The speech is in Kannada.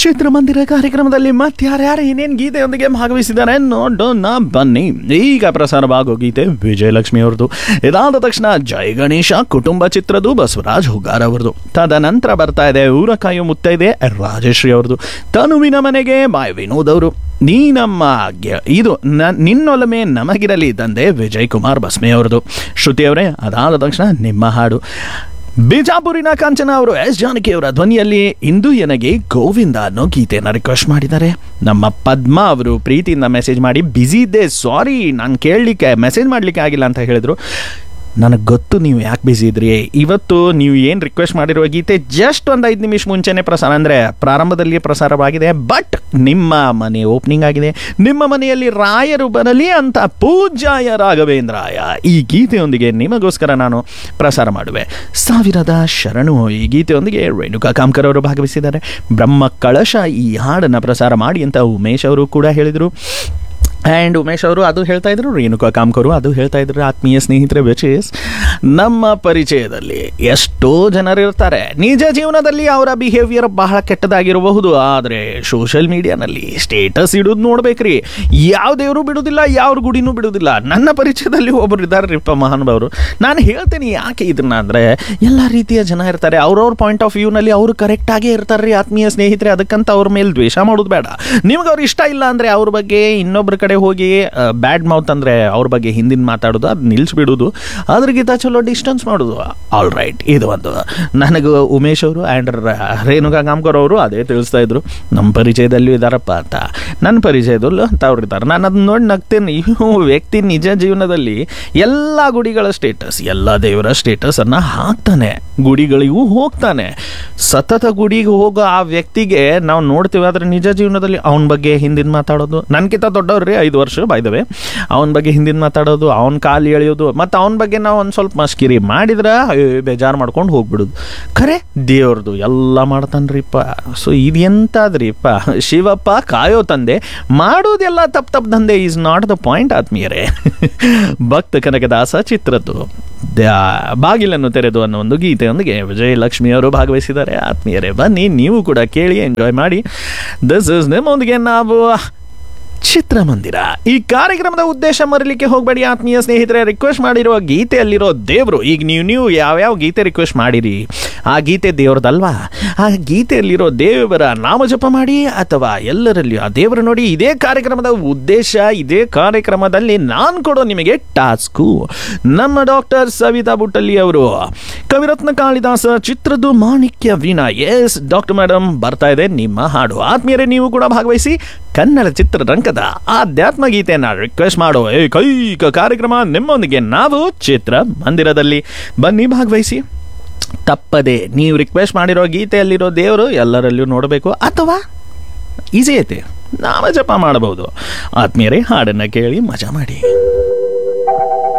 ಚಿತ್ರಮಂದಿರ ಕಾರ್ಯಕ್ರಮದಲ್ಲಿ ಮತ್ತಾರ್ಯಾರು ಏನೇನು ಗೀತೆಯೊಂದಿಗೆ ಭಾಗವಹಿಸಿದ್ದಾರೆ ನೋಡೋಣ ಬನ್ನಿ ಈಗ ಪ್ರಸಾರವಾಗೋ ಗೀತೆ ವಿಜಯಲಕ್ಷ್ಮಿ ಅವ್ರದ್ದು ಇದಾದ ತಕ್ಷಣ ಜಯ ಗಣೇಶ ಕುಟುಂಬ ಚಿತ್ರದ್ದು ಬಸವರಾಜ್ ಹುಗಾರ್ ಅವ್ರದ್ದು ತದನಂತರ ಬರ್ತಾ ಇದೆ ಊರ ಕಾಯೋ ಮುತ್ತೈದೆ ರಾಜಶ್ರೀ ಅವ್ರದ್ದು ತನುವಿನ ಮನೆಗೆ ಬಾಯ್ ವಿನೋದ್ ಅವರು ನೀ ನಮ್ಮ ಗೆ- ಇದು ನ- ನಿನ್ನೊಲಮೆ ನಮಗಿರಲಿ ತಂದೆ ವಿಜಯ್ ಕುಮಾರ್ ಬಸ್ಮೆ ಅವ್ರದ್ದು ಶ್ರುತಿ ಅವರೇ ಅದಾದ ತಕ್ಷಣ ನಿಮ್ಮ ಹಾಡು ಬಿಜಾಪುರಿನ ಕಾಂಚನ ಅವರು ಎಸ್ ಜಾನಕಿ ಅವರ ಧ್ವನಿಯಲ್ಲಿ ಇಂದು ನನಗೆ ಗೋವಿಂದ ಅನ್ನೋ ಗೀತೆಯನ್ನು ರಿಕ್ವೆಸ್ಟ್ ಮಾಡಿದ್ದಾರೆ ನಮ್ಮ ಪದ್ಮ ಅವರು ಪ್ರೀತಿಯಿಂದ ಮೆಸೇಜ್ ಮಾಡಿ ಬ್ಯುಸಿ ಇದ್ದೆ ಸಾರಿ ನಾನು ಕೇಳಲಿಕ್ಕೆ ಮೆಸೇಜ್ ಮಾಡಲಿಕ್ಕೆ ಆಗಿಲ್ಲ ಅಂತ ಹೇಳಿದ್ರು ನನಗೆ ಗೊತ್ತು ನೀವು ಯಾಕೆ ಬ್ಯುಸಿ ಇದ್ರಿ ಇವತ್ತು ನೀವು ಏನು ರಿಕ್ವೆಸ್ಟ್ ಮಾಡಿರುವ ಗೀತೆ ಜಸ್ಟ್ ಒಂದು ಐದು ನಿಮಿಷ ಮುಂಚೆನೇ ಪ್ರಸಾರ ಅಂದರೆ ಪ್ರಾರಂಭದಲ್ಲಿ ಪ್ರಸಾರವಾಗಿದೆ ಬಟ್ ನಿಮ್ಮ ಮನೆ ಓಪನಿಂಗ್ ಆಗಿದೆ ನಿಮ್ಮ ಮನೆಯಲ್ಲಿ ರಾಯರು ಬರಲಿ ಅಂತ ಪೂಜ್ಯಾಯ ರಾಘವೇಂದ್ರಾಯ ಈ ಗೀತೆಯೊಂದಿಗೆ ನಿಮಗೋಸ್ಕರ ನಾನು ಪ್ರಸಾರ ಮಾಡುವೆ ಸಾವಿರದ ಶರಣು ಈ ಗೀತೆಯೊಂದಿಗೆ ರೇಣುಕಾ ಕಾಮ್ಕರ್ ಅವರು ಭಾಗವಹಿಸಿದ್ದಾರೆ ಬ್ರಹ್ಮ ಕಳಶ ಈ ಹಾಡನ್ನು ಪ್ರಸಾರ ಮಾಡಿ ಅಂತ ಉಮೇಶ್ ಅವರು ಕೂಡ ಹೇಳಿದರು ಆ್ಯಂಡ್ ಉಮೇಶ್ ಅವರು ಅದು ಹೇಳ್ತಾ ಇದ್ರು ರೇಣುಕಾ ಕಾಮ್ಕರು ಅದು ಹೇಳ್ತಾ ಇದ್ರು ಆತ್ಮೀಯ ಸ್ನೇಹಿತರೆ ವಿಚ್ ಇಸ್ ನಮ್ಮ ಪರಿಚಯದಲ್ಲಿ ಎಷ್ಟೋ ಜನರು ಇರ್ತಾರೆ ನಿಜ ಜೀವನದಲ್ಲಿ ಅವರ ಬಿಹೇವಿಯರ್ ಬಹಳ ಕೆಟ್ಟದಾಗಿರಬಹುದು ಆದರೆ ಸೋಷಿಯಲ್ ಮೀಡಿಯಾನಲ್ಲಿ ಸ್ಟೇಟಸ್ ಇಡೋದು ನೋಡ್ಬೇಕ್ರಿ ಯಾವ ದೇವರು ಬಿಡುವುದಿಲ್ಲ ಯಾವ ಗುಡಿನೂ ಬಿಡುವುದಿಲ್ಲ ನನ್ನ ಪರಿಚಯದಲ್ಲಿ ಒಬ್ಬರು ಇದ್ದಾರೆ ರೀಪ್ಪ ಮಹಾನುಭಾವರು ನಾನು ಹೇಳ್ತೀನಿ ಯಾಕೆ ಇದನ್ನ ಅಂದರೆ ಎಲ್ಲ ರೀತಿಯ ಜನ ಇರ್ತಾರೆ ಅವ್ರವ್ರ ಪಾಯಿಂಟ್ ಆಫ್ ವ್ಯೂನಲ್ಲಿ ಅವರು ಕರೆಕ್ಟಾಗೇ ಇರ್ತಾರೆ ರೀ ಆತ್ಮೀಯ ಸ್ನೇಹಿತರೆ ಅದಕ್ಕಂತ ಅವ್ರ ಮೇಲೆ ದ್ವೇಷ ಮಾಡೋದು ಬೇಡ ನಿಮ್ಗೆ ಅವ್ರು ಇಷ್ಟ ಇಲ್ಲ ಅಂದರೆ ಅವ್ರ ಬಗ್ಗೆ ಇನ್ನೊಬ್ಬರ ಕಡೆ ಹೋಗಿ ಬ್ಯಾಡ್ ಮೌತ್ ಅಂದರೆ ಅವ್ರ ಬಗ್ಗೆ ಹಿಂದಿನ ಮಾತಾಡೋದು ಅದು ನಿಲ್ಲಿಸ್ಬಿಡೋದು ಅದ್ರಗಿಂತ ಚಲೋ ಡಿಸ್ಟೆನ್ಸ್ ಮಾಡೋದು ಆಲ್ ರೈಟ್ ಇದು ಒಂದು ನನಗೆ ಉಮೇಶ್ ಅವರು ಆ್ಯಂಡ್ ರೇಣುಕಾ ಕಾಮ್ಕರ್ ಅವರು ಅದೇ ತಿಳಿಸ್ತಾ ಇದ್ರು ನಮ್ಮ ಪರಿಚಯದಲ್ಲೂ ಇದ್ದಾರಪ್ಪ ಅಂತ ನನ್ನ ಪರಿಚಯದಲ್ಲೂ ಅಂತ ಅವ್ರು ಇದ್ದಾರೆ ನಾನು ಅದನ್ನ ನೋಡಿ ನಗ್ತೇನೆ ಇವು ವ್ಯಕ್ತಿ ನಿಜ ಜೀವನದಲ್ಲಿ ಎಲ್ಲ ಗುಡಿಗಳ ಸ್ಟೇಟಸ್ ಎಲ್ಲ ದೇವರ ಸ್ಟೇಟಸನ್ನು ಹಾಕ್ತಾನೆ ಗುಡಿಗಳಿಗೂ ಹೋಗ್ತಾನೆ ಸತತ ಗುಡಿಗೆ ಹೋಗೋ ಆ ವ್ಯಕ್ತಿಗೆ ನಾವು ನೋಡ್ತೀವಿ ಆದರೆ ನಿಜ ಜೀವನದಲ್ಲಿ ಅವನ ಬಗ್ಗೆ ಹಿಂದಿನ ಮಾತಾಡೋದು ನನಗಿಂತ ದೊಡ್ಡವ್ರಿ ಐದು ವರ್ಷ ಬೈದವೆ ಅವನ ಬಗ್ಗೆ ಹಿಂದಿನ ಮಾತಾಡೋದು ಅವನ ಕಾಲು ಎಳೆಯೋದು ಮತ್ತು ಅವನ ಬಗ್ಗೆ ನಾವು ಒಂದು ಸ್ವಲ್ಪ ಮಸ್ಕಿರಿ ಮಾಡಿದ್ರೆ ಅಯ್ಯೋ, ಬೇಜಾರು ಮಾಡ್ಕೊಂಡು ಹೋಗ್ಬಿಡೋದು ಖರೆ ದೇವ್ರದು ಎಲ್ಲ ಮಾಡ್ತಾನ್ರಿಪ್ಪ ಸೊ ಇದು ಎಂತಾದ್ರಿಪ್ಪ ಶಿವಪ್ಪ ಕಾಯೋ ತಂದೆ ಮಾಡೋದೆಲ್ಲ ತಪ್ಪು ತಪ್ಪು ದಂಧೆ ಈಸ್ ನಾಟ್ ದ ಪಾಯಿಂಟ್ ಆತ್ಮೀಯರೇ ಭಕ್ತ ಕನಕದಾಸ ಚಿತ್ರದ್ದು ದ್ಯಾ- ಬಾಗಿಲನ್ನು ತೆರೆದು ಅನ್ನೋ ಒಂದು ಗೀತೆಯೊಂದಿಗೆ ವಿಜಯಲಕ್ಷ್ಮಿ ಅವರು ಭಾಗವಹಿಸಿದ್ದಾರೆ ಆತ್ಮೀಯರೇ ಬನ್ನಿ ನೀವು ಕೂಡ ಕೇಳಿ ಎಂಜಾಯ್ ಮಾಡಿ ದಿಸ್ ಇಸ್ ನಿಮ್ಮೊಂದಿಗೆ ನಾವು ಚಿತ್ರಮಂದಿರ ಈ ಕಾರ್ಯಕ್ರಮದ ಉದ್ದೇಶ ಮರಲಿಕ್ಕೆ ಹೋಗಬೇಡಿ ಆತ್ಮೀಯ ಸ್ನೇಹಿತರೆ ರಿಕ್ವೆಸ್ಟ್ ಮಾಡಿರುವ ಗೀತೆಯಲ್ಲಿರೋ ದೇವರು ಈಗ ನೀವು ನೀವು ಯಾವ್ಯಾವ ಗೀತೆ ರಿಕ್ವೆಸ್ಟ್ ಮಾಡಿರಿ ಆ ಗೀತೆ ದೇವ್ರದಲ್ವಾ ಆ ಗೀತೆಯಲ್ಲಿರೋ ದೇವರ ನಾಮಜಪ ಮಾಡಿ ಅಥವಾ ಎಲ್ಲರಲ್ಲಿಯೂ ಆ ದೇವರ ನೋಡಿ ಇದೇ ಕಾರ್ಯಕ್ರಮದ ಉದ್ದೇಶ ಇದೇ ಕಾರ್ಯಕ್ರಮದಲ್ಲಿ ನಾನು ಕೊಡೋ ನಿಮಗೆ ಟಾಸ್ಕು ನಮ್ಮ ಡಾಕ್ಟರ್ ಸವಿತಾ ಬುಟ್ಟಲ್ಲಿ ಅವರು ಕವಿರತ್ನ ಕಾಳಿದಾಸ ಚಿತ್ರದ್ದು ಮಾಣಿಕ್ಯ ವೀಣಾ ಎಸ್ ಡಾಕ್ಟರ್ ಮೇಡಮ್ ಬರ್ತಾ ಇದೆ ನಿಮ್ಮ ಹಾಡು ಆತ್ಮೀಯರೇ ನೀವು ಕೂಡ ಭಾಗವಹಿಸಿ ಕನ್ನಡ ಚಿತ್ರರಂಗದ ಆಧ್ಯಾತ್ಮ ಗೀತೆಯನ್ನ ರಿಕ್ವೆಸ್ಟ್ ಮಾಡೋ ಏಕೈಕ ಕಾರ್ಯಕ್ರಮ ನಿಮ್ಮೊಂದಿಗೆ ನಾವು ಚಿತ್ರ ಮಂದಿರದಲ್ಲಿ ಬನ್ನಿ ಭಾಗವಹಿಸಿ ತಪ್ಪದೆ ನೀವು ರಿಕ್ವೆಸ್ಟ್ ಮಾಡಿರೋ ಗೀತೆಯಲ್ಲಿರೋ ದೇವರು ಎಲ್ಲರಲ್ಲೂ ನೋಡಬೇಕು ಅಥವಾ ಈಸಿ ಐತೆ ನಾಮ ಜಪ ಮಾಡಬಹುದು ಆತ್ಮೀಯರೇ ಹಾಡನ್ನು ಕೇಳಿ ಮಜಾ ಮಾಡಿ